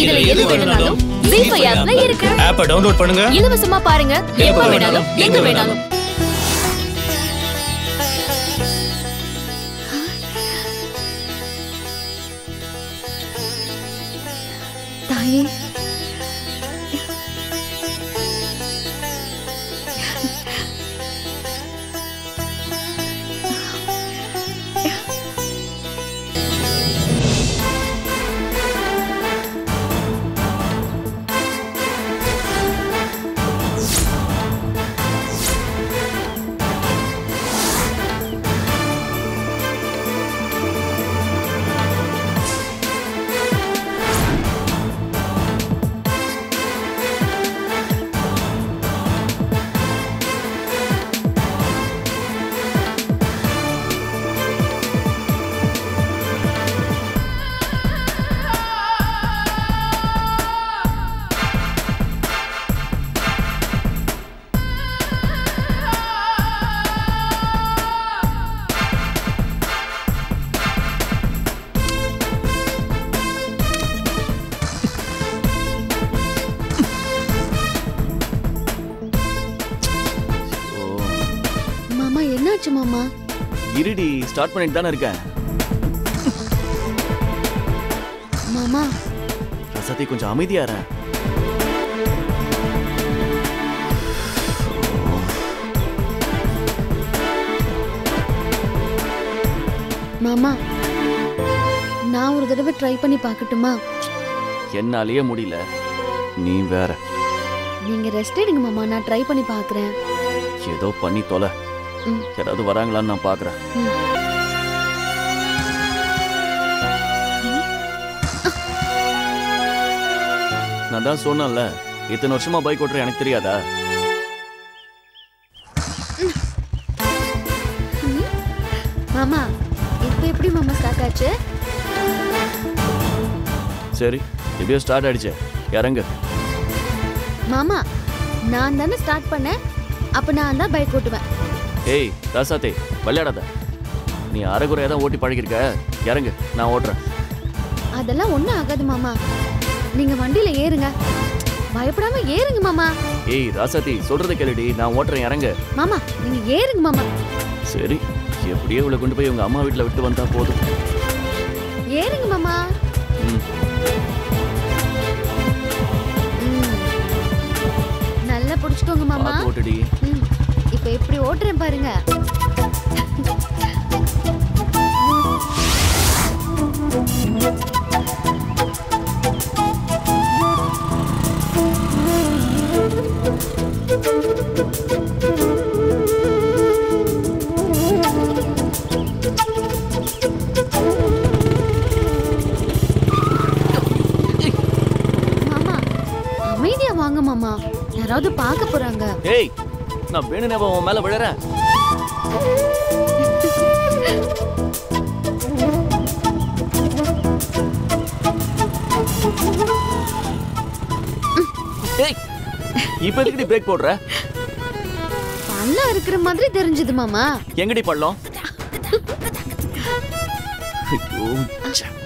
இதுல எது வேணும்னாலும் ஜீபே ஆப்ல இருக்கு ஆப்பை டவுன்லோட் பண்ணுங்க இலவசமா பாருங்க எப்ப வேணாலும் எங்க வேணாலும் தாயே ஓ மாமா என்னாச்சு மாமா இருடி ஸ்டார்ட் பண்ணிட்டு தானே இருக்கேன் மாமா ரசத்தை கொஞ்சம் அமைதியாறேன் மாமா நான் ஒரு தடவை ட்ரை பண்ணி பார்க்கட்டுமா என்னாலேயே முடியல நீ வேற நீங்க ரெஸ்ட் எடுங்க மாமா நான் ட்ரை பண்ணி பார்க்கறேன் ஏதோ பண்ணி தொலை ம். யாராவது வராங்களான்னு நான் பாக்குறேன் ம். நான் தான் சொன்னேன்ல இத்தனை வருஷமா பைக் ஓட்டுற எனக்கு தெரியாதா மாமா இப்போ எப்படி மாமா ஸ்டார்ட் ஆச்சு சரி எப்படியோ ஸ்டார்ட் ஆயிடுச்சு இறங்கு மாமா நான் தானே ஸ்டார்ட் பண்ணேன் அப்ப நான் தான் பைக் ஓட்டுவேன் ஏய் ராசாத்தே விளையாடாத நீ அரைகுறையா தான் ஓட்டி பழகிருக்க இறங்கு நான் ஓட்டுறேன் அதெல்லாம் ஒண்ணும் ஆகாது மாமா நீங்க வண்டியில ஏறுங்க பயப்படாம ஏறுங்க மாமா ஏய் ராசாத்தி சொல்றதை கேளுடி நான் ஓட்டுறேன் இறங்கு மாமா நீங்க ஏறுங்க மாமா சரி எப்படியோ இவளை கொண்டு போய் உங்க அம்மா வீட்டுல விட்டு வந்தா போதும் ஏறுங்க மாமா ம். ம். நல்லா புடிச்சுக்கோங்க மாமா பார்த்து ஓட்டுடி ம். இப்ப எப்படி ஓட்டுறேன் பாருங்க மாமா அமைதியா வாங்க மாமா யாராவது பார்க்க போறாங்க ஏய் நான் வேணுனே உன் மேல விழறேன் ஏய் இப்ப எதுக்குடி பிரேக் போடுற பள்ளம் இருக்கிற மாதிரி தெரிஞ்சது மாமா எங்கடி பள்ளம் ஐயோ, ச்சே.